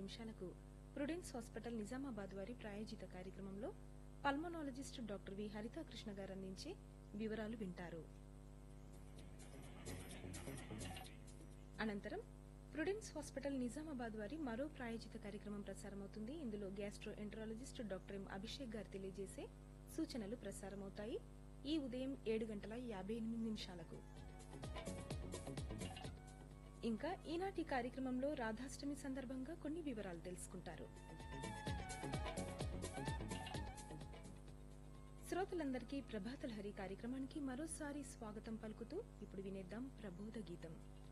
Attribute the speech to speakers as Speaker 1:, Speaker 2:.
Speaker 1: నిమిషాలకు prudence hospital Nizamabad వారి ప్రాయోజిత కార్యక్రమంలో పల్మనాలజిస్ట్ డాక్టర్ వి హరితాకృష్ణ గారు అందించే వివరాలు వింటారు అనంతరం ప్రుడెన్స్ హాస్పిటల్ నిజామాబాద్ వారి మరో ప్రాయోజిత కార్యక్రమం ప్రసారమవుతుంది ఇందులో gastroenterologist doctor M Abhishek గారు తెలియజేసే సూచనలు ప్రసారమవుతాయి ఈ ఉదయం ఏడు గంటల యాభై ఎనిమిది నిమిషాలకు ఇంకా ఈనాటి కార్యక్రమంలో రాధాష్టమి సందర్భంగా కొన్ని వివరాలు తెలుసుకుంటారు శ్రోతలందరికీ ప్రభాతలహరి కార్యక్రమానికి మరోసారి స్వాగతం పలుకుతూ ఇప్పుడు వినేద్దాం ప్రబోధ గీతం